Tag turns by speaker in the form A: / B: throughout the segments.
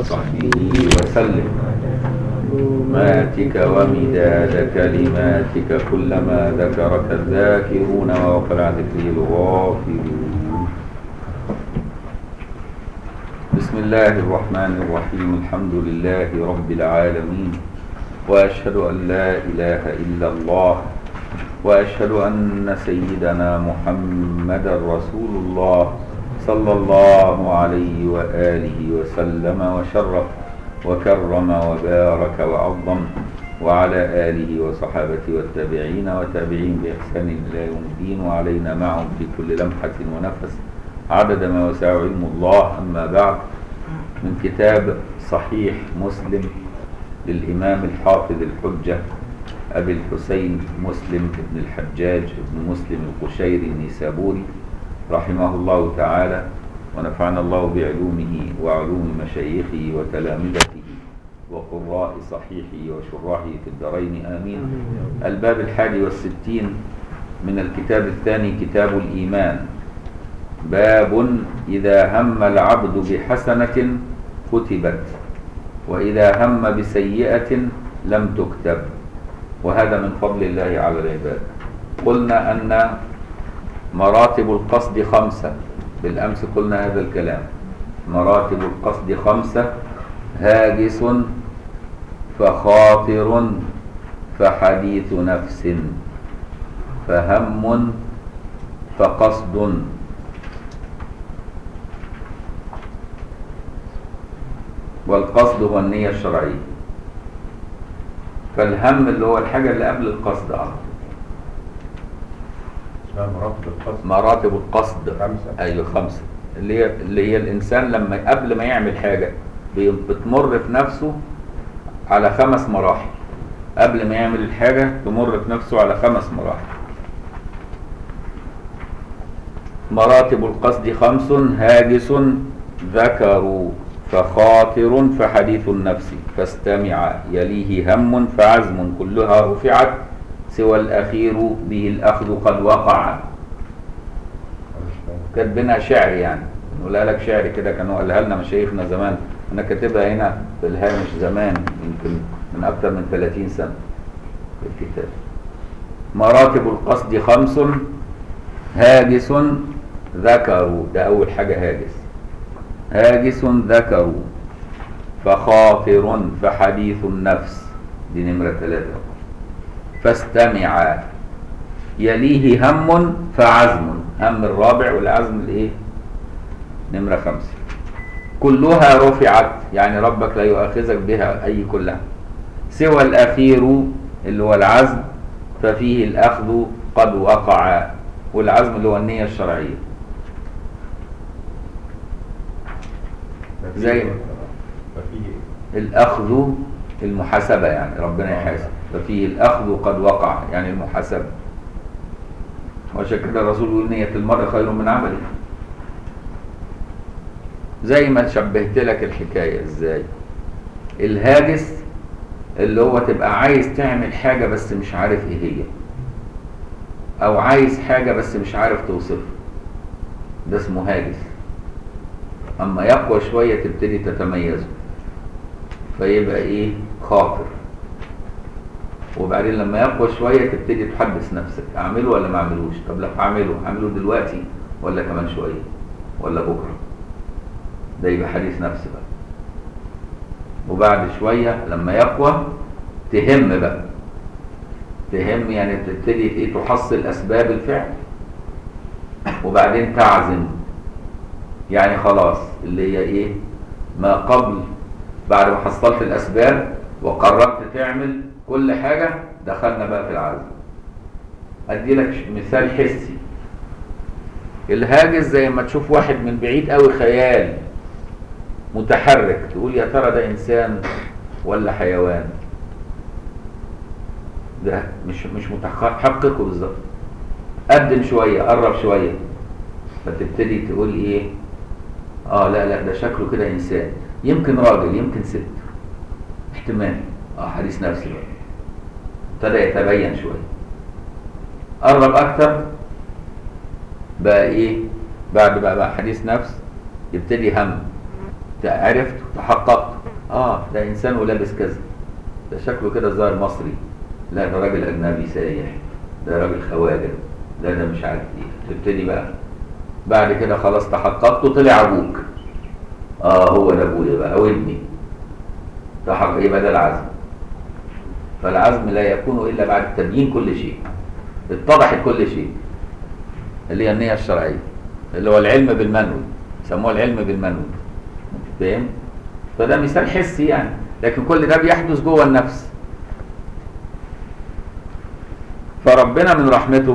A: وصحبه وسلم ماتك ومداد كلماتك كلما ذكرك الذاكرون وغفل عن ذكره الغافلون بسم الله الرحمن الرحيم الحمد لله رب العالمين وأشهد أن لا إله إلا الله وأشهد أن سيدنا محمد رسول الله صلى الله عليه وآله وسلم وشرف وكرم وبارك وعظم وعلى آله وصحابته والتابعين وتابعين بإحسان إلى يوم الدين وعلينا معهم في كل لمحة ونفس عدد ما وسع علم الله أما بعد من كتاب صحيح مسلم للإمام الحافظ الحجة أبي الحسين مسلم بن الحجاج بن مسلم القشيري النيسابوري رحمه الله تعالى ونفعنا الله بعلومه وعلوم مشايخه وتلامذته وقراء صحيحه وشراحه في الدارين آمين الباب الحادي والستين من الكتاب الثاني كتاب الإيمان باب إذا هم العبد بحسنة كتبت وإذا هم بسيئة لم تكتب وهذا من فضل الله على العباد قلنا أن مراتب القصد خمسة بالأمس قلنا هذا الكلام مراتب القصد خمسة هاجس فخاطر فحديث نفس فهم فقصد والقصد هو النية الشرعية فالهم اللي هو الحاجة اللي قبل القصد اه
B: اسمها مراتب القصد
A: مراتب القصد
B: خمسة.
A: ايوه خمسه اللي هي اللي هي الانسان لما قبل ما يعمل حاجه بي- بتمر في نفسه على خمس مراحل قبل ما يعمل الحاجه تمر في نفسه على خمس مراحل مراتب القصد خمس هاجس ذكر فخاطر فحديث النفس فاستمع يليه هم فعزم كلها رفعت سوى الأخير به الأخذ قد وقع كاتبينها شعر يعني نقولها لك شعر كده كانوا قالها لنا مشايخنا زمان انا كاتبها هنا في الهامش زمان يمكن من اكثر من 30 سنه في الكتاب مراتب القصد خمس هاجس ذكروا ده اول حاجه هاجس هاجس ذكروا فخاطر فحديث النفس دي نمره ثلاثه فاستمع يليه هم فعزم هم الرابع والعزم الايه نمرة خمسة كلها رفعت يعني ربك لا يؤاخذك بها أي كلها سوى الأخير اللي هو العزم ففيه الأخذ قد وقع والعزم اللي هو النية الشرعية زي-
B: ففيه
A: الأخذ المحاسبة يعني ربنا يحاسب ففيه الأخذ قد وقع يعني المحاسبة وعشان كده الرسول يقول نية المرء خير من عمله زي ما شبهت لك الحكاية ازاي الهاجس اللي هو تبقى عايز تعمل حاجة بس مش عارف ايه هي او عايز حاجة بس مش عارف توصفها ده اسمه هاجس اما يقوى شوية تبتدي تتميزه فيبقى ايه خاطر وبعدين لما يقوى شويه تبتدي تحدث نفسك اعمله ولا ما اعملوش طب لو اعمله اعمله دلوقتي ولا كمان شويه ولا بكره ده يبقى حديث نفس بقى وبعد شويه لما يقوى تهم بقى تهم يعني تبتدي ايه تحصل اسباب الفعل وبعدين تعزم يعني خلاص اللي هي ايه ما قبل بعد ما حصلت الاسباب وقررت تعمل كل حاجه دخلنا بقى في العزم ادي لك ش- مثال حسي الهاجس زي ما تشوف واحد من بعيد قوي خيال متحرك تقول يا ترى ده انسان ولا حيوان ده مش مش متحققه بالظبط قدم شويه قرب شويه فتبتدي تقول ايه اه لا لا ده شكله كده انسان يمكن راجل يمكن ست احتمال اه حديث نفسي بقى ابتدى يتبين شويه قرب اكتر بقى ايه بعد بقى, بقى حديث نفس يبتدي هم عرفت تحققت اه ده انسان ولابس كذا ده شكله كده ظاهر مصري لا ده راجل اجنبي سايح ده راجل خواجه لا ده مش عارف ايه تبتدي بقى بعد كده خلاص تحققت طلع ابوك اه هو ده ابويا بقى او ابني تحقق يبقى ده العزم فالعزم لا يكون الا بعد تبيين كل شيء اتضحت كل شيء اللي هي النية الشرعية اللي هو العلم بالمنوي يسموه العلم بالمنوي فاهم؟ فده مثال حسي يعني لكن كل ده بيحدث جوه النفس فربنا من رحمته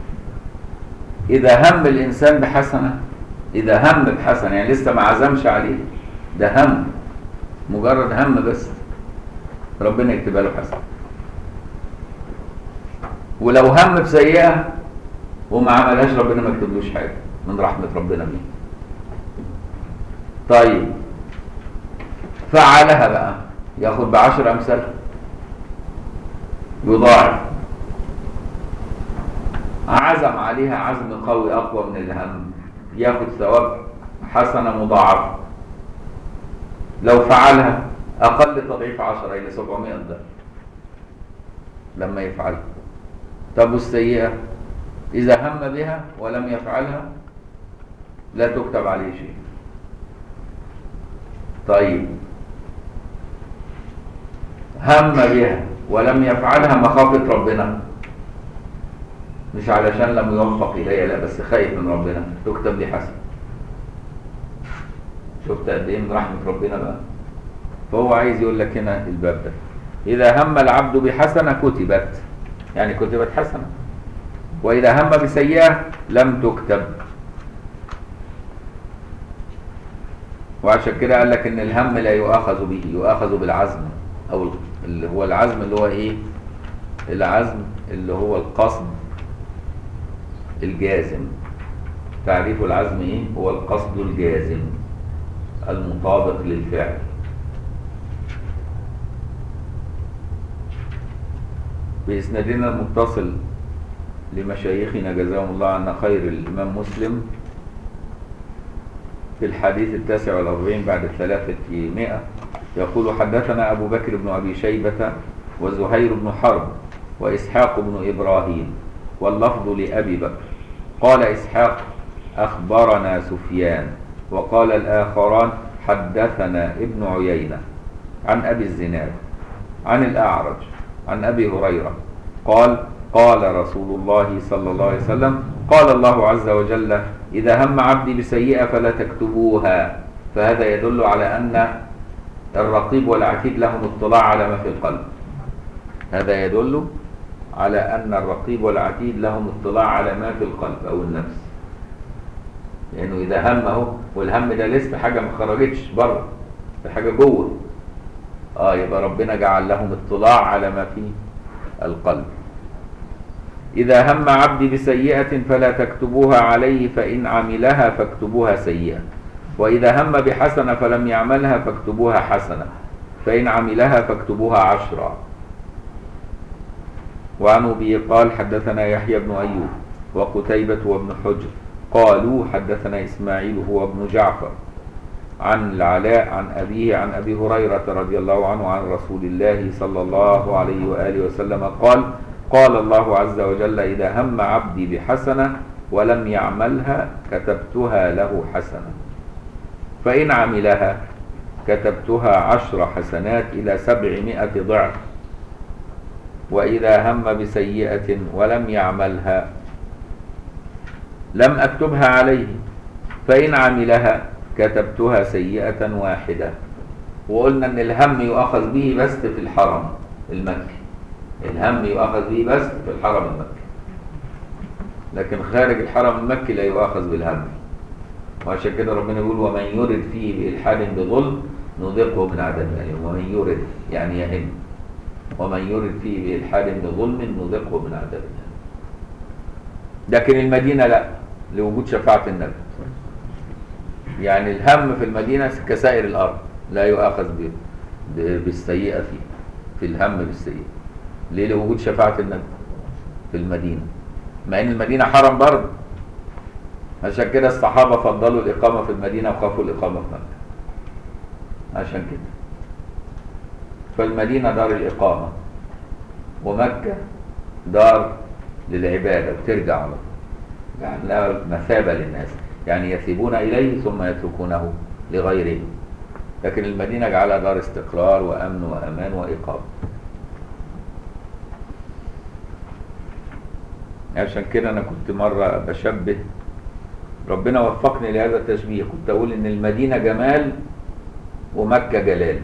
A: إذا هم الإنسان بحسنة إذا هم بحسنة يعني لسه ما عزمش عليه ده هم مجرد هم بس ربنا يكتبها له حسنة ولو هم بسيئة وما عملهاش ربنا ما يكتبلوش حاجة من رحمة ربنا بيه طيب فعلها بقى ياخد بعشر أمثال يضاعف عزم عليها عزم قوي أقوى من الهم ياخد ثواب حسنة مضاعفة لو فعلها أقل تضعيف عشرة إلى 700 ضعف لما يفعلها طب والسيئة إذا هم بها ولم يفعلها لا تكتب عليه شيء طيب هم بها ولم يفعلها مخافة ربنا مش علشان لم يوفق إليها لا بس خايف من ربنا تكتب لي حسن شفت قد ايه من رحمة ربنا بقى فهو عايز يقول لك هنا الباب ده إذا هم العبد بحسنة كتبت يعني كتبت حسنة وإذا هم بسيئة لم تكتب وعشان كده قال لك إن الهم لا يؤاخذ به يؤاخذ بالعزم أو اللي هو العزم اللي هو إيه؟ العزم اللي هو القصد الجازم تعريف العزم إيه؟ هو القصد الجازم المطابق للفعل بإسنادنا المتصل لمشايخنا جزاهم الله عنا خير الإمام مسلم في الحديث التاسع والأربعين بعد الثلاثة يقول حدثنا أبو بكر بن أبي شيبة وزهير بن حرب وإسحاق بن إبراهيم واللفظ لأبي بكر قال إسحاق أخبرنا سفيان وقال الآخران حدثنا ابن عيينة عن أبي الزناد عن الأعرج عن أبي هريرة قال قال رسول الله صلى الله عليه وسلم قال الله عز وجل إذا هم عبدي بسيئة فلا تكتبوها فهذا يدل على أن الرقيب والعتيد لهم اطلاع على ما في القلب هذا يدل على أن الرقيب والعتيد لهم اطلاع على ما في القلب أو النفس لأنه إذا همه والهم ده لسه حاجة ما خرجتش بره ده حاجة جوه اه يبقى ربنا جعل لهم اطلاع على ما في القلب إذا هم عبدي بسيئة فلا تكتبوها عليه فإن عملها فاكتبوها سيئة وإذا هم بحسنة فلم يعملها فاكتبوها حسنة فإن عملها فاكتبوها عشرا وعن أبي قال حدثنا يحيى بن أيوب وقتيبة وابن حجر قالوا حدثنا إسماعيل هو ابن جعفر عن العلاء عن أبيه عن أبي هريرة رضي الله عنه عن رسول الله صلى الله عليه وآله وسلم قال قال الله عز وجل إذا هم عبدي بحسنة ولم يعملها كتبتها له حسنة فإن عملها كتبتها عشر حسنات إلى سبعمائة ضعف وإذا هم بسيئة ولم يعملها لم أكتبها عليه فإن عملها كتبتها سيئة واحدة وقلنا ان الهم يؤخذ به بس في الحرم المكي الهم يؤخذ به بس في الحرم المكي لكن خارج الحرم المكي لا يؤخذ بالهم وعشان كده ربنا يقول ومن يرد فيه بإلحاد بظلم نذقه من عذاب أليم ومن يرد يعني يهم ومن يرد فيه بإلحاد بظلم نذقه من عذاب أليم لكن المدينة لا لوجود شفاعة النبي يعني الهم في المدينة كسائر الأرض لا يؤاخذ ب- ب- بالسيئة فيه في الهم بالسيئة ليه لوجود شفاعة النبي في المدينة مع ان المدينة حرم برضه عشان كده الصحابة فضلوا الإقامة في المدينة وخافوا الإقامة في مكة عشان كده فالمدينة دار الإقامة ومكة دار للعبادة وترجع على طول يعني لها مثابة للناس يعني يثيبون إليه ثم يتركونه لغيره لكن المدينة جعلها دار استقرار وأمن وأمان وإقامة عشان كده أنا كنت مرة بشبه ربنا وفقني لهذا التشبيه كنت أقول إن المدينة جمال ومكة جلال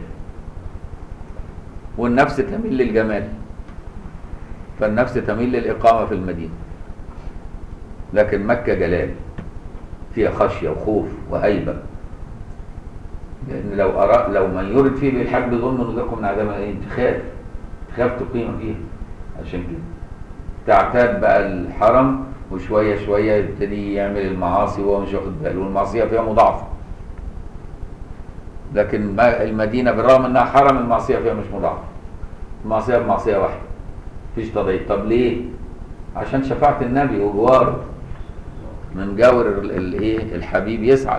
A: والنفس تميل للجمال فالنفس تميل للإقامة في المدينة لكن مكة جلال فيها خشية وخوف وهيبة لأن لو أرى لو من يرد فيه بالحج ظلم نذقه من عذاب إيه تخاف تخاف تقيم فيها عشان كده تعتاد بقى الحرم وشوية شوية يبتدي يعمل المعاصي وهو مش واخد باله والمعصية فيها مضاعفة لكن ما- المدينة بالرغم انها حرم المعصية فيها مش مضاعفة المعصية بمعصية واحدة مفيش تضييق طب ليه؟ عشان شفاعة النبي وجواره من جور ال- الايه الحبيب يسعد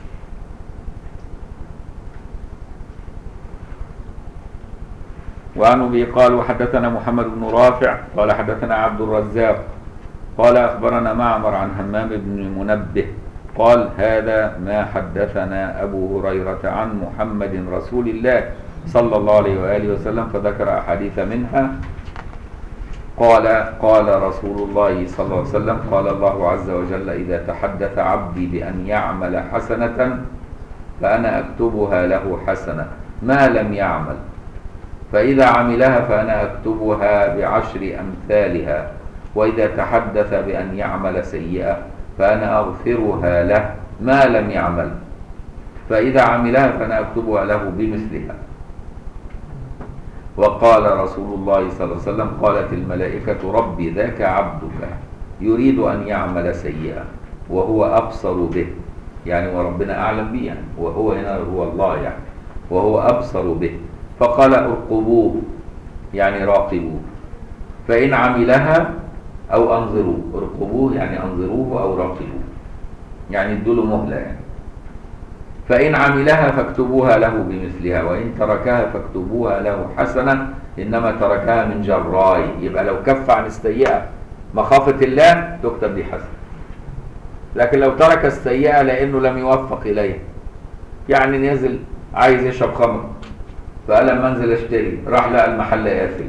A: وعن ابي قال وحدثنا محمد بن رافع قال حدثنا عبد الرزاق قال اخبرنا معمر عن همام بن منبه قال هذا ما حدثنا ابو هريره عن محمد رسول الله صلى الله عليه واله وسلم فذكر احاديث منها قال قال رسول الله صلى الله عليه وسلم قال الله عز وجل إذا تحدث عبدي بأن يعمل حسنة فأنا أكتبها له حسنة ما لم يعمل فإذا عملها فأنا أكتبها بعشر أمثالها وإذا تحدث بأن يعمل سيئة فأنا أغفرها له ما لم يعمل فإذا عملها فأنا أكتبها له بمثلها وقال رسول الله صلى الله عليه وسلم قالت الملائكة ربي ذاك عبدك يريد أن يعمل سيئا وهو أبصر به يعني وربنا أعلم به يعني وهو هنا هو الله يعني وهو أبصر به فقال ارقبوه يعني راقبوه فإن عملها أو أنظروه ارقبوه يعني أنظروه أو راقبوه يعني ادوا له مهلة يعني فإن عملها فاكتبوها له بمثلها وإن تركها فاكتبوها له حسنة إنما تركها من جراي يبقى لو كف عن السيئة مخافة الله تكتب دي حسنة لكن لو ترك السيئة لأنه لم يوفق إليها يعني نزل عايز يشرب خمر فقال لما انزل اشتري راح لقى المحل قافل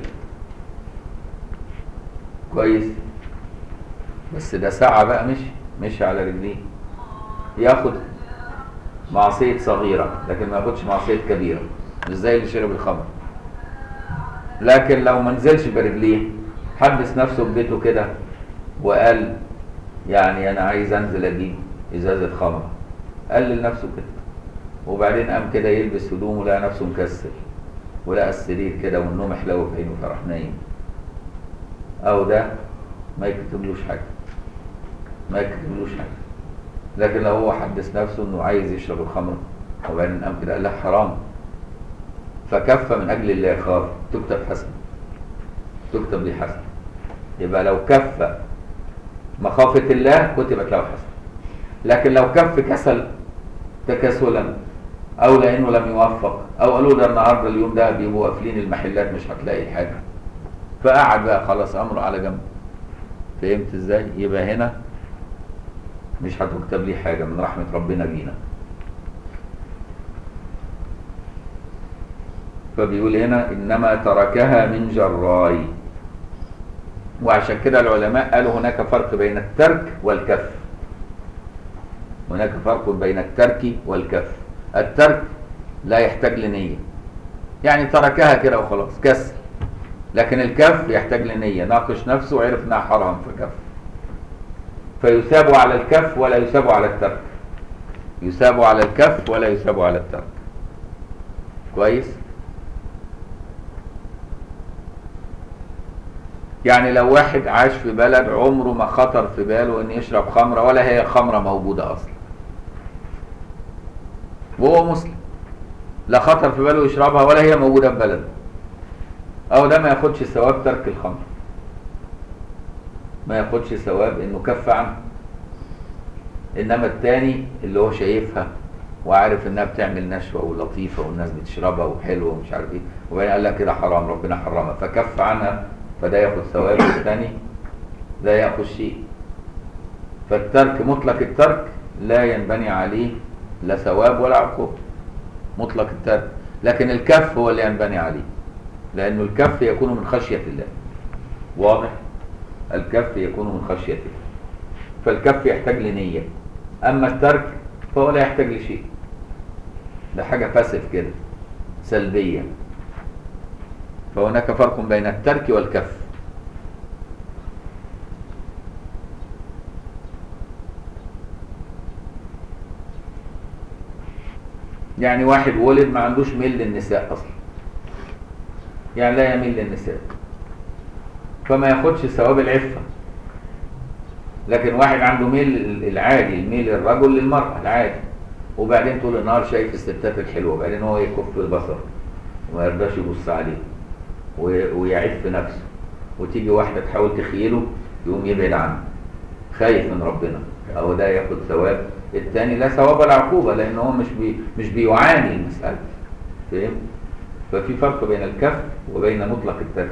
A: كويس بس ده ساعة بقى مشي مشي على رجليه ياخد معصية صغيرة لكن ما ياخدش معصية كبيرة مش زي اللي شرب الخمر لكن لو ما نزلش برجليه حبس نفسه في بيته كده وقال يعني انا عايز انزل اجيب ازازة خمر قال لنفسه كده وبعدين قام كده يلبس هدومه لقى نفسه مكسل ولقى السرير كده والنوم حلو في عينه فراح نايم او ده ما يكتبلوش حاجة ما يكتبلوش حاجة لكن لو هو حدث نفسه انه عايز يشرب الخمر وبعدين قام كده قال لا حرام فكف من اجل الله يخاف تكتب حسنه تكتب لي حسنه يبقى لو كف مخافه الله كتبت له حسنه لكن لو كف كسل تكاسلا او لانه لم يوفق او قالوا ده النهارده اليوم ده بيبقوا قافلين المحلات مش هتلاقي حاجه فقعد بقى خلاص امره على جنب فهمت ازاي يبقى هنا مش هتكتب لي حاجة من رحمة ربنا بينا فبيقول هنا إنما تركها من جراي وعشان كده العلماء قالوا هناك فرق بين الترك والكف هناك فرق بين الترك والكف الترك لا يحتاج لنية يعني تركها كده وخلاص كسر لكن الكف يحتاج لنية ناقش نفسه وعرف انها حرام فكف فيثاب على الكف ولا يثاب على الترك يثاب على الكف ولا يثاب على الترك كويس يعني لو واحد عاش في بلد عمره ما خطر في باله ان يشرب خمره ولا هي خمره موجوده اصلا وهو مسلم لا خطر في باله يشربها ولا هي موجوده في بلده او ده ما ياخدش ثواب ترك الخمر ما ياخدش ثواب انه كف عنه انما التاني اللي هو شايفها وعارف انها بتعمل نشوه ولطيفه والناس بتشربها وحلوه ومش عارف ايه وبعدين قال لك كده حرام ربنا حرمها فكف عنها فده ياخد ثواب والثاني لا ياخذ شيء فالترك مطلق الترك لا ينبني عليه لا ثواب ولا عقوبه مطلق الترك لكن الكف هو اللي ينبني عليه لانه الكف يكون من خشيه الله واضح الكف يكون من خشيه الله فالكف يحتاج لنيه اما الترك فهو لا يحتاج لشيء ده حاجه باسف كده سلبيه فهناك فرق بين الترك والكف يعني واحد ولد ما عندوش ميل للنساء اصلا يعني لا يميل للنساء فما ياخدش ثواب العفه لكن واحد عنده ميل العادي الميل الرجل للمرأة العادي وبعدين طول النهار شايف الستات الحلوة وبعدين هو يكف البصر وما يرضاش يبص عليه و- ويعف نفسه وتيجي واحدة تحاول تخيله يقوم يبعد عنه خايف من ربنا أو ده ياخد ثواب التاني لا ثواب ولا عقوبة لأن هو مش بي مش بيعاني المسألة فاهم؟ ففي فرق بين الكف وبين مطلق الترك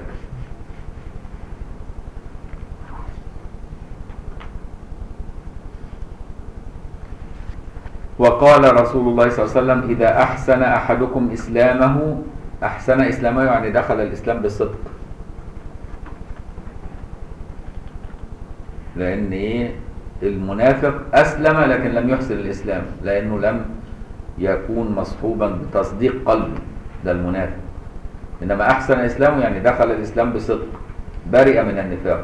A: وقال رسول الله صلى الله عليه وسلم إذا أحسن أحدكم إسلامه أحسن إسلامه يعني دخل الإسلام بصدق لأن إيه المنافق أسلم لكن لم يحسن الإسلام لأنه لم يكون مصحوبا بتصديق قلبه ده المنافق إنما أحسن إسلامه يعني دخل الإسلام بصدق برئ من النفاق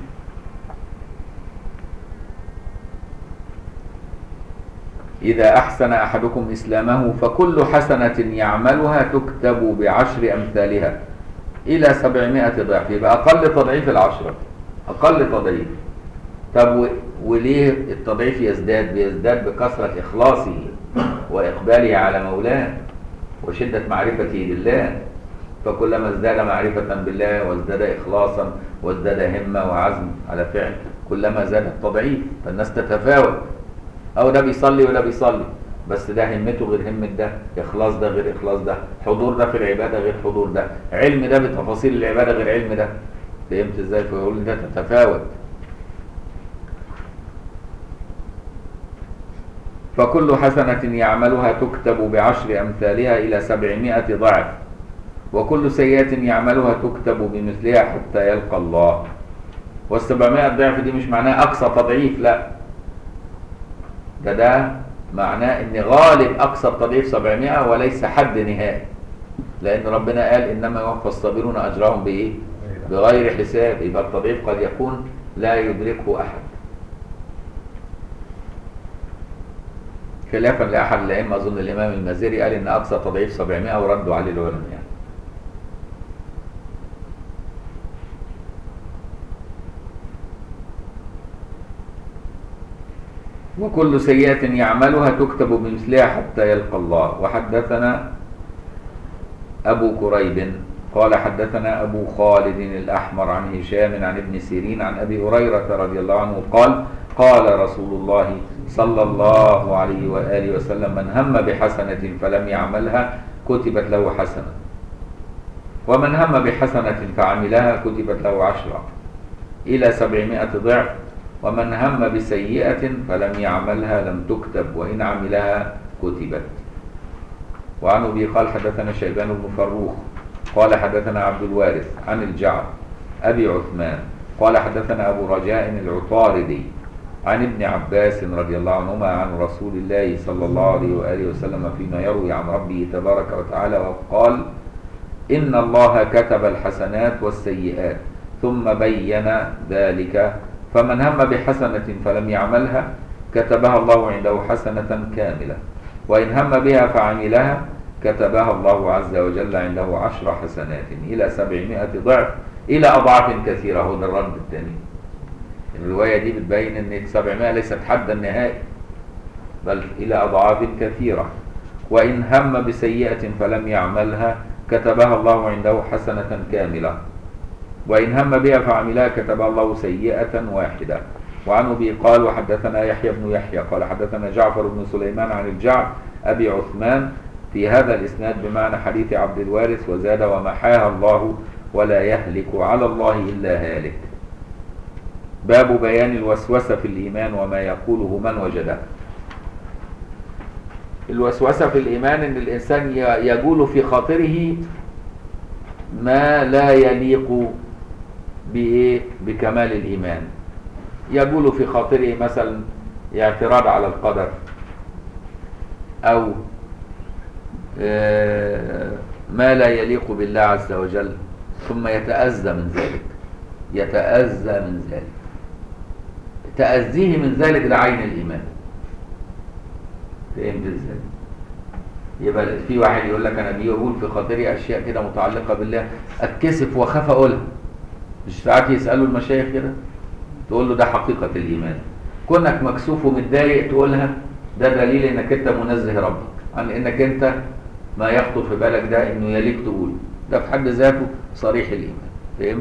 A: إذا أحسن أحدكم إسلامه فكل حسنة يعملها تكتب بعشر أمثالها إلى سبعمائة ضعف يبقى أقل تضعيف العشرة أقل تضعيف طب و- وليه التضعيف يزداد بيزداد بكثرة إخلاصه وإقباله على مولاه وشدة معرفته بالله فكلما ازداد معرفة بالله وازداد إخلاصا وازداد همة وعزم على فعل كلما زاد التضعيف فالناس تتفاوت او ده بيصلي وده بيصلي بس ده همته غير همة ده اخلاص ده غير اخلاص ده حضور ده في العبادة غير حضور ده علم ده بتفاصيل العبادة غير علم ده فهمت ازاي فيقول ده تتفاوت فكل حسنة يعملها تكتب بعشر أمثالها إلى سبعمائة ضعف وكل سيئة يعملها تكتب بمثلها حتى يلقى الله والسبعمائة ضعف دي مش معناها أقصى تضعيف لا ده ده معناه ان غالب اقصى التضعيف 700 وليس حد نهائي لان ربنا قال انما يوفى الصابرون اجرهم بايه بغير حساب يبقى التضعيف قد يكون لا يدركه احد خلافا لاحد الائمه اظن الامام المازري قال ان اقصى تضعيف 700 وردوا عليه العلماء يعني وكل سيئة يعملها تكتب بمثلها حتى يلقى الله وحدثنا أبو كريب قال حدثنا أبو خالد الأحمر عن هشام عن ابن سيرين عن أبي هريرة رضي الله عنه قال قال رسول الله صلى الله عليه وآله وسلم من هم بحسنة فلم يعملها كتبت له حسنة ومن هم بحسنة فعملها كتبت له عشرة إلى سبعمائة ضعف ومن هم بسيئة فلم يعملها لم تكتب وإن عملها كتبت وعن أبي قال حدثنا شيبان بن فروخ قال حدثنا عبد الوارث عن الجعد أبي عثمان قال حدثنا أبو رجاء العطاردي عن ابن عباس رضي الله عنهما عن رسول الله صلى الله عليه وآله وسلم فيما يروي عن ربه تبارك وتعالى وقال إن الله كتب الحسنات والسيئات ثم بين ذلك فمن هم بحسنة فلم يعملها كتبها الله عنده حسنة كاملة وإن هم بها فعملها كتبها الله عز وجل عنده عشر حسنات إلى سبعمائة ضعف إلى أضعاف كثيرة هو ده الرد الثاني الرواية دي بتبين أن 700 ليست حدا نهائي بل إلى أضعاف كثيرة وإن هم بسيئة فلم يعملها كتبها الله عنده حسنة كاملة وإن هم بها فعملها كتبها الله سيئة واحدة وعن أبي قال وحدثنا يحيى بن يحيى قال حدثنا جعفر بن سليمان عن الجعد أبي عثمان في هذا الإسناد بمعنى حديث عبد الوارث وزاد ومحاها الله ولا يهلك على الله إلا هالك باب بيان الوسوسة في الإيمان وما يقوله من وجده الوسوسة في الإيمان إن الإنسان ي- يجول في خاطره ما لا يليق بإيه؟ بكمال الإيمان يجول في خاطره مثلا اعتراض على القدر أو آه، ما لا يليق بالله عز وجل ثم يتأذى من ذلك يتأذى من ذلك تأذيه من ذلك لعين الإيمان فهمت ازاي؟ يبقى في واحد يقول لك انا بيقول في خاطري اشياء كده متعلقه بالله اتكسف واخاف اقولها مش ساعات يسالوا المشايخ كده تقول له ده حقيقه الايمان كونك مكسوف ومتضايق تقولها ده دليل انك انت منزه ربك عن انك انت ما يخطر في بالك ده انه يليق تقوله ده في حد ذاته صريح الايمان فهمت؟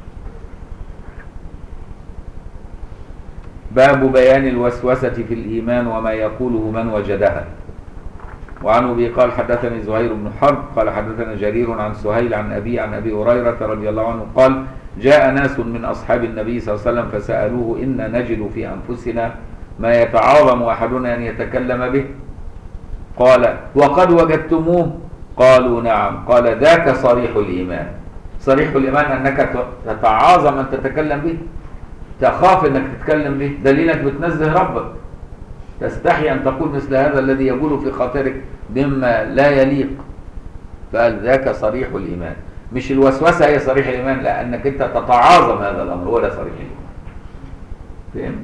A: باب بيان الوسوسة في الإيمان وما يقوله من وجدها وعن أبي قال حدثني زهير بن حرب قال حدثنا جرير عن سهيل عن أبي عن أبي هريرة رضي الله عنه قال جاء ناس من أصحاب النبي صلى الله عليه وسلم فسألوه إن نجد في أنفسنا ما يتعاظم أحدنا أن يتكلم به قال وقد وجدتموه قالوا نعم قال ذاك صريح الإيمان صريح الإيمان أنك تتعاظم أن تتكلم به تخاف انك تتكلم به دليلك بتنزه ربك تستحي ان تقول مثل هذا الذي يقول في خاطرك مما لا يليق فقال ذاك صريح الايمان مش الوسوسه هي صريح الايمان لا انك انت تتعاظم هذا الامر هو ده صريح الايمان فهمت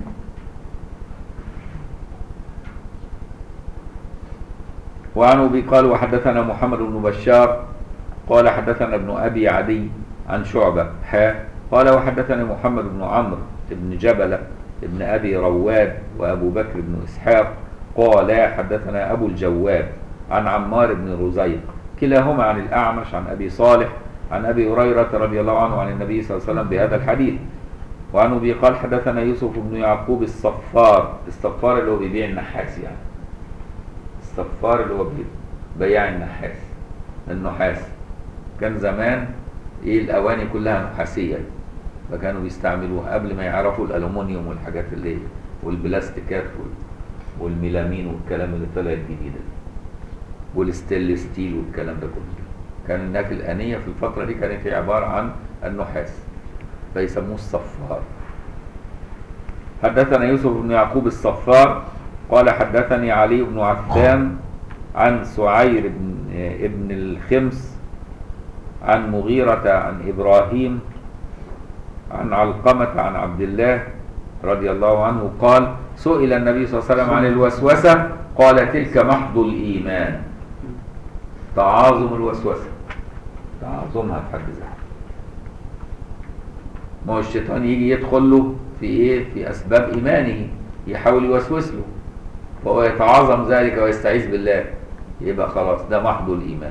A: وعن ابي قال وحدثنا محمد بن بشار قال حدثنا ابن ابي عدي عن شعبه حا قال وحدثني محمد بن عمرو بن جبلة بن أبي رواد وأبو بكر بن إسحاق قال حدثنا أبو الجواد عن عمار بن رزيق كلاهما عن الأعمش عن أبي صالح عن أبي هريرة رضي الله عنه عن النبي صلى الله عليه وسلم بهذا الحديث وعن أبي قال حدثنا يوسف بن يعقوب الصفار الصفار اللي هو بيبيع النحاس يعني الصفار اللي هو بياع النحاس النحاس كان زمان ايه الاواني كلها نحاسيه فكانوا بيستعملوها قبل ما يعرفوا الالومنيوم والحاجات اللي والبلاستيكات وال- والميلامين والكلام اللي طلع الجديد ده والستيل ستيل والكلام ده كله كان هناك الانيه في الفتره دي كانت هي عباره عن النحاس فيسموه الصفار حدثنا يوسف بن يعقوب الصفار قال حدثني علي بن عفان عن سعير بن ابن الخمس عن مغيرة عن إبراهيم عن علقمة عن عبد الله رضي الله عنه قال سئل النبي صلى الله عليه وسلم عن الوسوسة قال تلك محض الإيمان تعاظم الوسوسة تعاظمها في حد ذاتها ما هو الشيطان يجي يدخل له في ايه في اسباب ايمانه يحاول يوسوس له فهو يتعاظم ذلك ويستعيذ بالله يبقى خلاص ده محض الايمان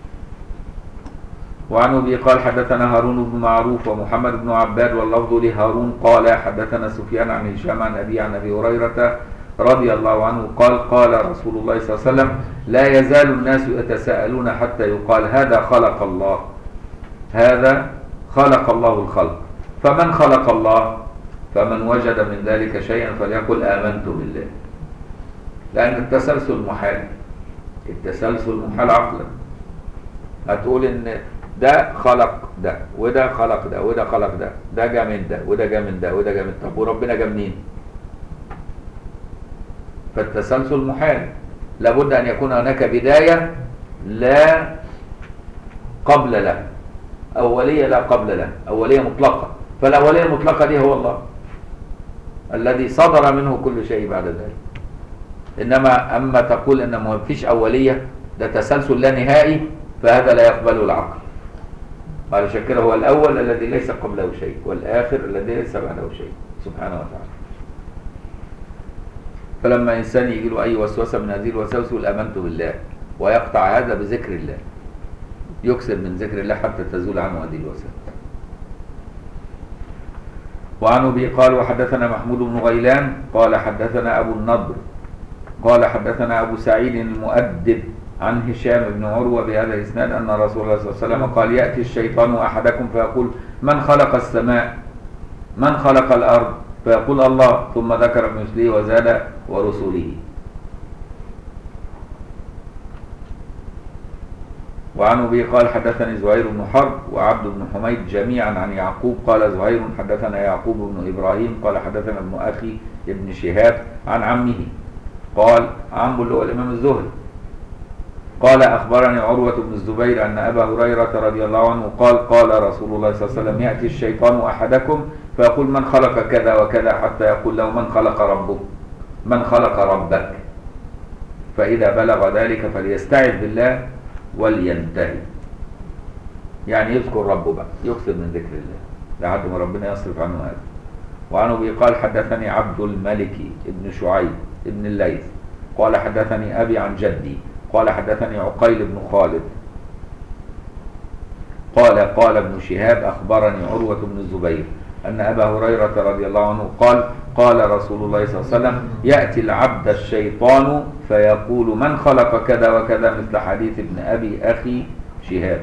A: وعن ابي قال حدثنا هارون بن معروف ومحمد بن عباد واللفظ لهارون قال حدثنا سفيان عن هشام عن ابي عن ابي هريره رضي الله عنه قال قال رسول الله صلى الله عليه وسلم لا يزال الناس يتساءلون حتى يقال هذا خلق الله هذا خلق الله الخلق فمن خلق الله فمن وجد من ذلك شيئا فليقل آمنت بالله لأن التسلسل محال التسلسل محال عقلا هتقول إن ده خلق ده وده خلق ده وده خلق ده ده جا من ده وده جا من ده وده جا من طب وربنا جا منين؟ فالتسلسل محال لابد أن يكون هناك بداية لا قبل له أولية لا قبل له أولية مطلقة فالأولية المطلقة دي هو الله الذي صدر منه كل شيء بعد ذلك إنما أما تقول إن ما فيش أولية ده تسلسل لا نهائي فهذا لا يقبله العقل علشان كده هو الأول الذي ليس قبله شيء والآخر الذي ليس بعده شيء سبحانه وتعالى فلما إنسان يجي له أي وسوسة من هذه الوساوس يقول آمنت بالله ويقطع هذا بذكر الله يكثر من ذكر الله حتى تزول عنه هذه الوساوس وعن ابي قال وحدثنا محمود بن غيلان قال حدثنا ابو النضر قال حدثنا ابو سعيد المؤدب عن هشام بن عروه بهذا الاسناد ان رسول الله صلى الله عليه وسلم قال ياتي الشيطان احدكم فيقول من خلق السماء من خلق الارض فيقول الله ثم ذكر مثله وزاد ورسله وعن ابي قال حدثني زهير بن حرب وعبد بن حميد جميعا عن يعقوب قال زهير حدثنا يعقوب بن ابراهيم قال حدثنا ابن اخي ابن شهاب عن عمه قال عمه اللي هو الامام الزهري قال اخبرني عروه بن الزبير ان ابا هريره رضي الله عنه قال قال رسول الله صلى الله عليه وسلم ياتي الشيطان احدكم فيقول من خلق كذا وكذا حتى يقول له من خلق ربك من خلق ربك فاذا بلغ ذلك فليستعذ بالله ولينتهي يعني يذكر ربه بقى يكثر من ذكر الله لحد ما ربنا يصرف عنه هذا وعن ابي قال حدثني عبد الملك بن شعيب بن الليث قال حدثني ابي عن جدي قال حدثني عقيل بن خالد قال قال ابن شهاب اخبرني عروه بن الزبير ان ابا هريره رضي الله عنه قال قال رسول الله صلى الله عليه وسلم ياتي العبد الشيطان فيقول من خلق كذا وكذا مثل حديث ابن ابي اخي شهاب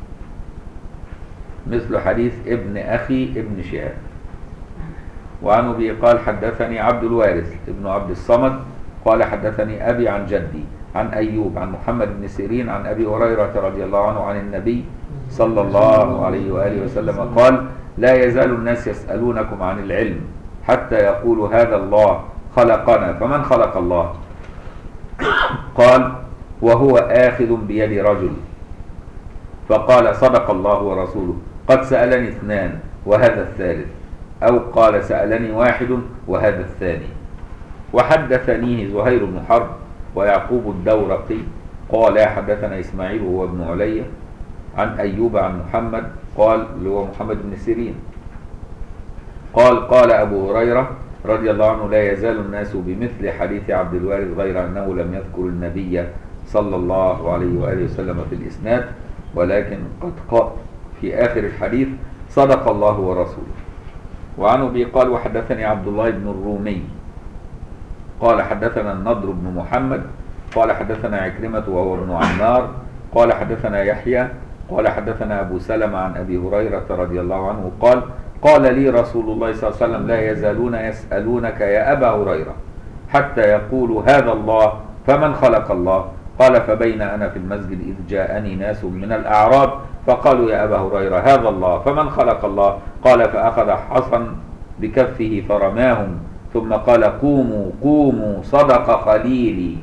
A: مثل حديث ابن اخي ابن شهاب وعن ابي قال حدثني عبد الوارث ابن عبد الصمد قال حدثني ابي عن جدي عن ايوب عن محمد بن سيرين عن ابي هريره رضي الله عنه عن النبي صلى الله عليه واله وسلم قال لا يزال الناس يسالونكم عن العلم حتى يقولوا هذا الله خلقنا فمن خلق الله قال وهو آخذ بيد رجل فقال صدق الله ورسوله قد سألني اثنان وهذا الثالث أو قال سألني واحد وهذا الثاني وحدثنيه زهير بن حرب ويعقوب الدورقي قال حدثنا إسماعيل وهو ابن علي عن أيوب عن محمد قال اللي هو محمد بن سيرين قال قال أبو هريرة رضي الله عنه لا يزال الناس بمثل حديث عبد الوارث غير أنه لم يذكر النبي صلى الله عليه وآله وسلم في الإسناد ولكن قد قال في آخر الحديث صدق الله ورسوله وعن أبي قال وحدثني عبد الله بن الرومي قال حدثنا النضر بن محمد قال حدثنا عكرمة وهو ابن عمار قال حدثنا يحيى قال حدثنا أبو سلمة عن أبي هريرة رضي الله عنه قال قال لي رسول الله صلى الله عليه وسلم لا يزالون يسألونك يا أبا هريرة حتى يقولوا هذا الله فمن خلق الله قال فبين أنا في المسجد إذ جاءني ناس من الأعراب فقالوا يا أبا هريرة هذا الله فمن خلق الله قال فأخذ حصا بكفه فرماهم ثم قال قوموا قوموا صدق خليلي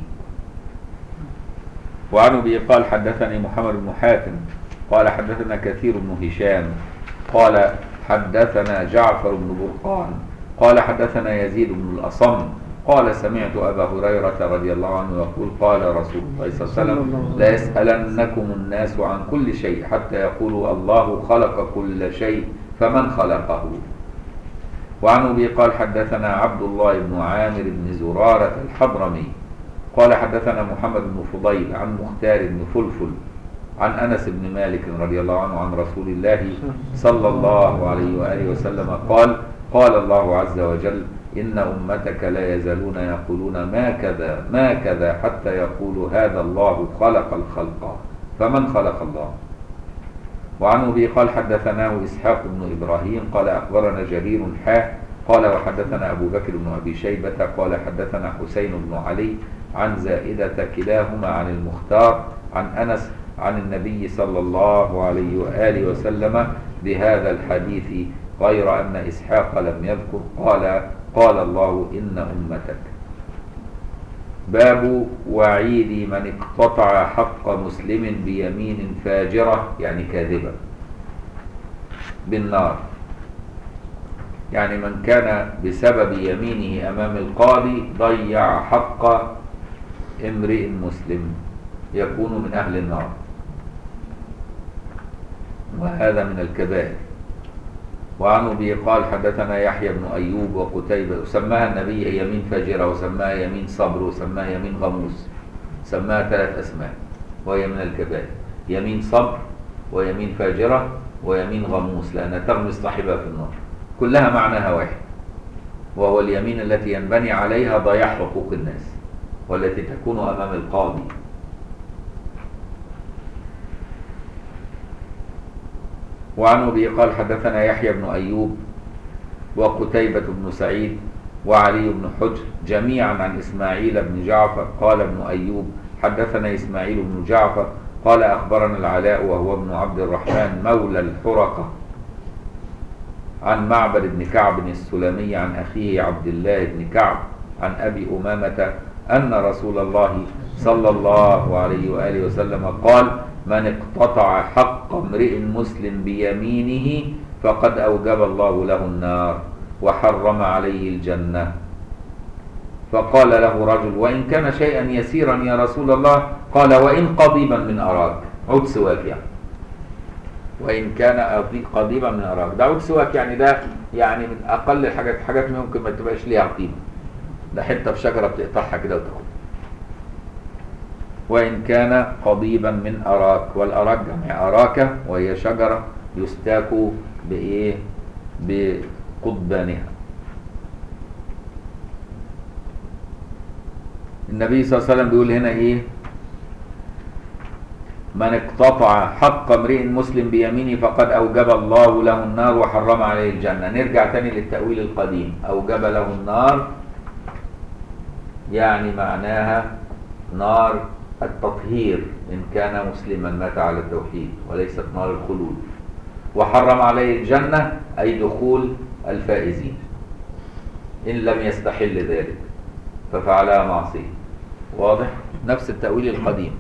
A: وعن ابي قال حدثني محمد بن حاتم قال حدثنا كثير بن هشام قال حدثنا جعفر بن برقان قال حدثنا يزيد بن الأصم قال سمعت أبا هريرة رضي الله عنه يقول قال رسول الله صلى الله عليه وسلم لا يسألنكم الناس عن كل شيء حتى يقولوا الله خلق كل شيء فمن خلقه وعن أبي قال حدثنا عبد الله بن عامر بن زرارة الحضرمي قال حدثنا محمد بن فضيل عن مختار بن فلفل عن انس بن مالك رضي الله عنه عن رسول الله صلى الله عليه واله وسلم قال قال الله عز وجل ان امتك لا يزالون يقولون ما كذا ما كذا حتى يقولوا هذا الله خلق الخلق فمن خلق الله وعن ابي قال حدثناه اسحاق بن ابراهيم قال اخبرنا جرير حاه قال وحدثنا ابو بكر بن ابي شيبه قال حدثنا حسين بن علي عن زائده كلاهما عن المختار عن انس عن النبي صلى الله عليه وآله وسلم بهذا الحديث غير أن إسحاق لم يذكر قال قال الله إن أمتك باب وعيد من اقتطع حق مسلم بيمين فاجرة يعني كاذبة بالنار يعني من كان بسبب يمينه أمام القاضي ضيع حق امرئ مسلم يكون من أهل النار وهذا من الكبائر وعن ابي قال حدثنا يحيى بن ايوب وقتيبة سماها النبي يمين فاجرة وسماها يمين صبر وسماها يمين غموس سماها ثلاث اسماء وهي من الكبائر يمين صبر ويمين فاجرة ويمين غموس لأنها تغمس صاحبها في النار كلها معناها واحد وهو اليمين التي ينبني عليها ضياع حقوق الناس والتي تكون أمام القاضي وعن أبي قال حدثنا يحيى بن أيوب وقتيبة بن سعيد وعلي بن حجر جميعا عن إسماعيل بن جعفر قال ابن أيوب حدثنا إسماعيل بن جعفر قال أخبرنا العلاء وهو ابن عبد الرحمن مولى الحرقة عن معبد بن كعب السلمي عن أخيه عبد الله بن كعب عن أبي أمامة أن رسول الله صلى الله عليه وآله وسلم قال من اقتطع حق امرئ مسلم بيمينه فقد أوجب الله له النار وحرم عليه الجنة فقال له رجل وإن كان شيئا يسيرا يا رسول الله قال وإن قضيبا من أراك عود سواك يعني وإن كان قضيبا من أراك ده عود سواك يعني ده يعني من أقل الحاجات حاجات ممكن ما تبقاش ليها قيمة ده حتة في شجرة بتقطعها كده وتاخدها وإن كان قضيبا من أراك والأراك جمع أراك وهي شجرة يستاك بإيه بقضبانها النبي صلى الله عليه وسلم بيقول هنا إيه من اقتطع حق امرئ مسلم بيمينه فقد أوجب الله له النار وحرم عليه الجنة نرجع تاني للتأويل القديم أوجب له النار يعني معناها نار التطهير إن كان مسلما مات على التوحيد وليست نار الخلود وحرم عليه الجنة أي دخول الفائزين إن لم يستحل ذلك ففعلها معصية واضح؟ نفس التأويل القديم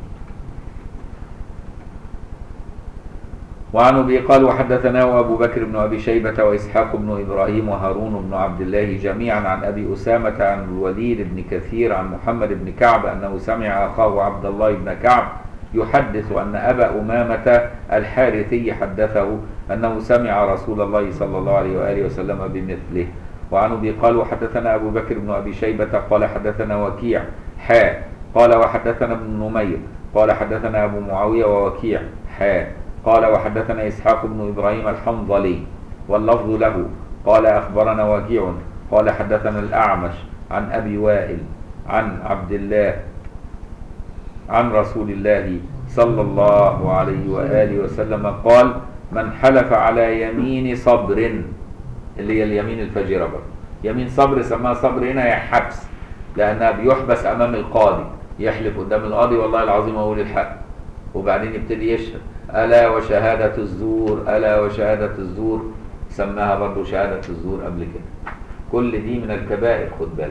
A: وعن ابي قال وحدثنا ابو بكر بن ابي شيبه واسحاق بن ابراهيم وهارون بن عبد الله جميعا عن ابي اسامه عن الوليد بن كثير عن محمد بن كعب انه سمع اخاه عبد الله بن كعب يحدث ان ابا امامه الحارثي حدثه انه سمع رسول الله صلى الله عليه واله وسلم بمثله وعن ابي قال وحدثنا ابو بكر بن ابي شيبه قال حدثنا وكيع حاء قال وحدثنا ابن نمير قال حدثنا ابو معاويه ووكيع حاء قال وحدثنا إسحاق بن إبراهيم الحنظلي واللفظ له قال أخبرنا وكيع قال حدثنا الأعمش عن أبي وائل عن عبد الله عن رسول الله صلى الله عليه وآله وسلم قال من حلف على يمين صبر اللي هي اليمين الفجرة برضه يمين صبر سماها صبر هنا هي حبس لأنها بيحبس أمام القاضي يحلف قدام القاضي والله العظيم أقول الحق وبعدين يبتدي يشهد ألا وشهادة الزور ألا وشهادة الزور سماها برضو شهادة الزور قبل كده كل دي من الكبائر خد بالك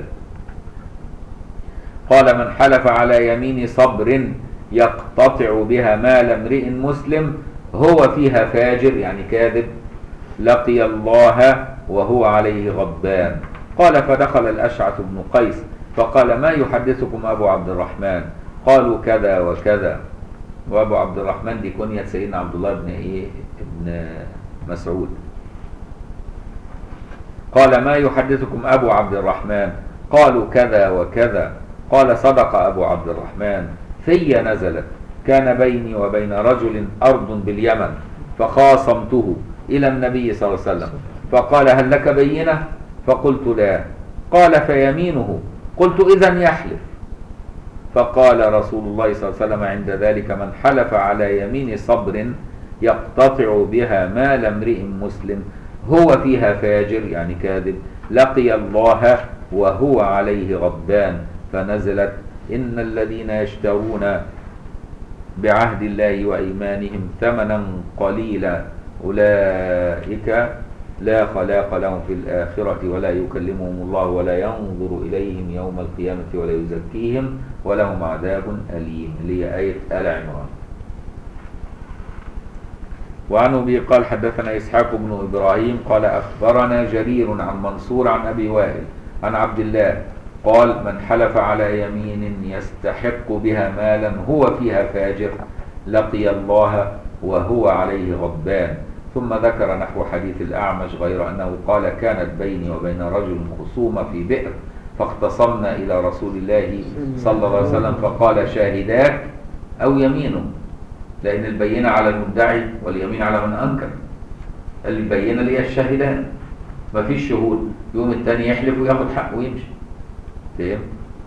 A: قال من حلف على يمين صبر يقتطع بها مال امرئ مسلم هو فيها فاجر يعني كاذب لقي الله وهو عليه غضبان قال فدخل الأشعث بن قيس فقال ما يحدثكم أبو عبد الرحمن قالوا كذا وكذا وابو عبد الرحمن دي كنية سيدنا عبد الله بن ايه ابن مسعود قال ما يحدثكم ابو عبد الرحمن قالوا كذا وكذا قال صدق ابو عبد الرحمن في نزلت كان بيني وبين رجل ارض باليمن فخاصمته الى النبي صلى الله عليه وسلم فقال هل لك بينه فقلت لا قال فيمينه قلت اذا يحلف فقال رسول الله صلى الله عليه وسلم عند ذلك من حلف على يمين صبر يقتطع بها مال امرئ مسلم هو فيها فاجر يعني كاذب لقي الله وهو عليه غضبان فنزلت إن الذين يشترون بعهد الله وأيمانهم ثمنا قليلا أولئك لا خلاق لهم في الآخرة ولا يكلمهم الله ولا ينظر إليهم يوم القيامة ولا يزكيهم ولهم عذاب أليم اللي هي آية آل عمران وعن أبي قال حدثنا إسحاق بن إبراهيم قال أخبرنا جرير عن منصور عن أبي وائل عن عبد الله قال من حلف على يمين يستحق بها مالا هو فيها فاجر لقي الله وهو عليه غضبان ثم ذكر نحو حديث الأعمش غير أنه قال كانت بيني وبين رجل خصومة في بئر فاختصمنا إلى رسول الله صلى الله عليه وسلم فقال شاهداك أو يمينه لأن البينة على المدعي واليمين على من أنكر البينة اللي هي الشاهدان مفيش شهود يوم التاني يحلف وياخد حقه ويمشي فهم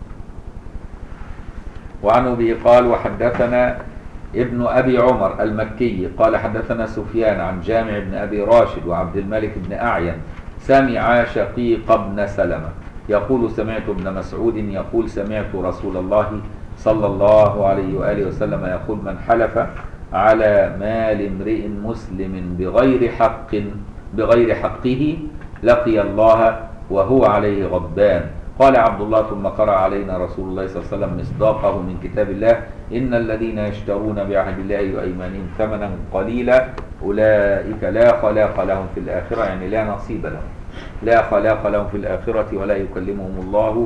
A: وعن ابي قال وحدثنا ابن ابي عمر المكي قال حدثنا سفيان عن جامع بن ابي راشد وعبد الملك بن اعين سمع شقيق بن سلمه يقول سمعت ابن مسعود يقول سمعت رسول الله صلى الله عليه واله وسلم يقول من حلف على مال امرئ مسلم بغير حق بغير حقه لقي الله وهو عليه غضبان قال عبد الله ثم قرأ علينا رسول الله صلى الله عليه وسلم مصداقه من كتاب الله إن الذين يشترون بعهد الله وأيمانهم ثمنا قليلا أولئك لا خلاق لهم في الآخرة يعني لا نصيب لهم لا خلاق لهم في الآخرة ولا يكلمهم الله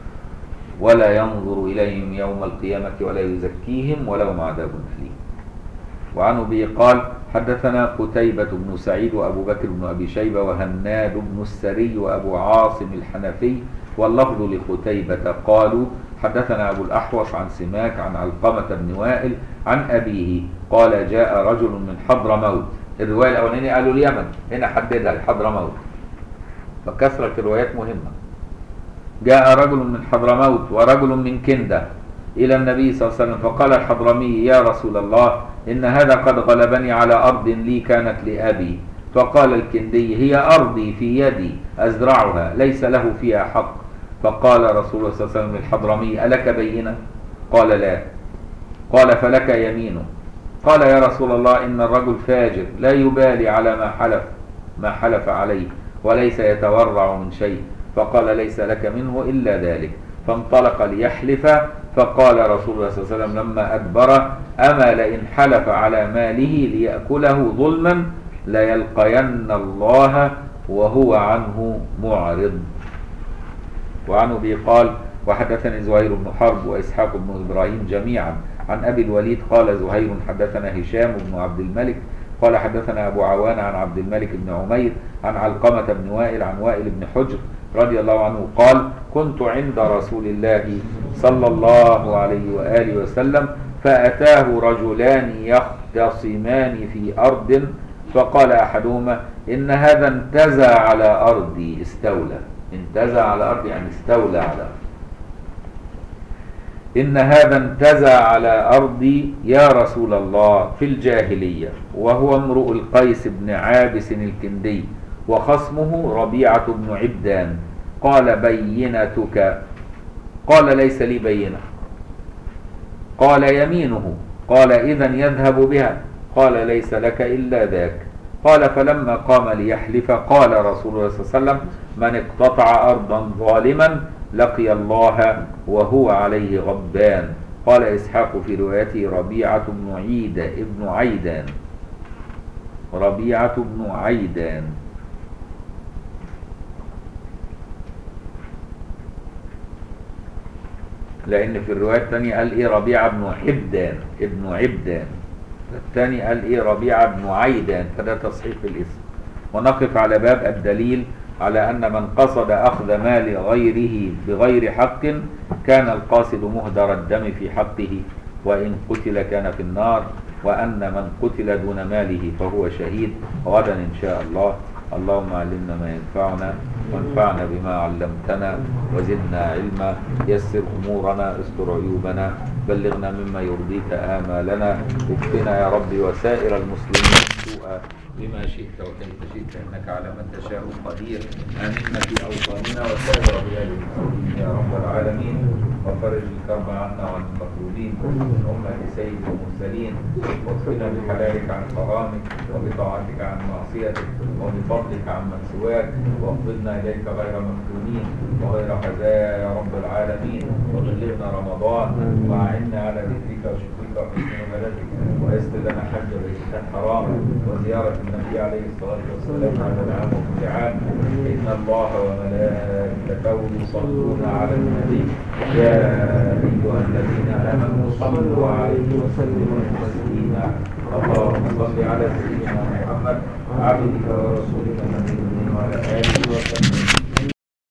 A: ولا ينظر إليهم يوم القيامة ولا يزكيهم ولهم عذاب أليم وعن أبي قال حدثنا قتيبة بن سعيد وأبو بكر بن أبي شيبة وهناد بن السري وأبو عاصم الحنفي واللفظ لقتيبة قالوا حدثنا أبو الأحوص عن سماك عن علقمة بن وائل عن أبيه قال جاء رجل من حضرموت الرواية الأولانية قالوا اليمن هنا حددها حضرموت فكثرة الروايات مهمة جاء رجل من حضرموت ورجل من كندة إلى النبي صلى الله عليه وسلم فقال الحضرمي يا رسول الله إن هذا قد غلبني على أرض لي كانت لأبي فقال الكندي هي أرضي في يدي أزرعها ليس له فيها حق فقال رسول الله صلى الله عليه وسلم الحضرمي ألك بينة قال لا قال فلك يمينه قال يا رسول الله إن الرجل فاجر لا يبالي على ما حلف ما حلف عليه وليس يتورع من شيء فقال ليس لك منه إلا ذلك فانطلق ليحلف فقال رسول الله صلى الله عليه وسلم لما أدبر أما لئن حلف على ماله ليأكله ظلما ليلقين الله وهو عنه معرض وعن أبي قال وحدثني زهير بن حرب وإسحاق بن إبراهيم جميعا عن أبي الوليد قال زهير حدثنا هشام بن عبد الملك قال حدثنا أبو عوان عن عبد الملك بن عمير عن علقمة بن وائل عن وائل بن حجر رضي الله عنه قال كنت عند رسول الله صلى الله عليه وآله وسلم فأتاه رجلان يختصمان في أرض فقال أحدهما إن هذا انتزع على أرضي استولى انتزع على أرضي يعني استولى على أرضي إن هذا انتزع على أرضي يا رسول الله في الجاهلية وهو امرؤ القيس بن عابس الكندي وخصمه ربيعة بن عبدان قال بينتك قال ليس لي بينة قال يمينه قال إذا يذهب بها قال ليس لك إلا ذاك قال فلما قام ليحلف قال رسول الله صلى الله عليه وسلم من اقتطع أرضا ظالما لقي الله وهو عليه غضبان قال إسحاق في روايته ربيعة بن عيد ابن عيدان ربيعة بن عيدان لأن في الرواية الثانية قال إيه ربيعة بن حبدان ابن عبدان الثاني قال إيه ربيعة بن عيدان فده تصحيح الاسم ونقف على باب الدليل على أن من قصد أخذ مال غيره بغير حق كان القاصد مهدر الدم في حقه وإن قتل كان في النار وأن من قتل دون ماله فهو شهيد غدا إن شاء الله اللهم علمنا ما ينفعنا وانفعنا بما علمتنا وزدنا علما يسر أمورنا استر عيوبنا بلغنا مما يرضيك آمالنا اكفنا يا رب وسائر المسلمين سوءا بما شئت وكيف شئت انك على من تشاء قدير امنا في اوطاننا وسائر بلاد المسلمين يا رب العالمين وفرج الكرب عنا وعن المكروبين من امه سيد المرسلين واكفنا بحلالك عن حرامك وبطاعتك عن معصيتك وبفضلك عن من سواك واقبضنا اليك غير مفتونين وغير حزايا يا رب العالمين وبلغنا رمضان واعنا على ذكرك وشكرك وحسن عبادتك ويسر لنا حج بيتك الحرام وزياره النبي عليه الصلاة والسلام هذا العام وكل عام إن الله وملائكته يصلون على النبي يا أيها الذين آمنوا صلوا عليه وسلموا تسليما اللهم صل على سيدنا محمد عبدك ورسولك النبي وعلى آله وسلم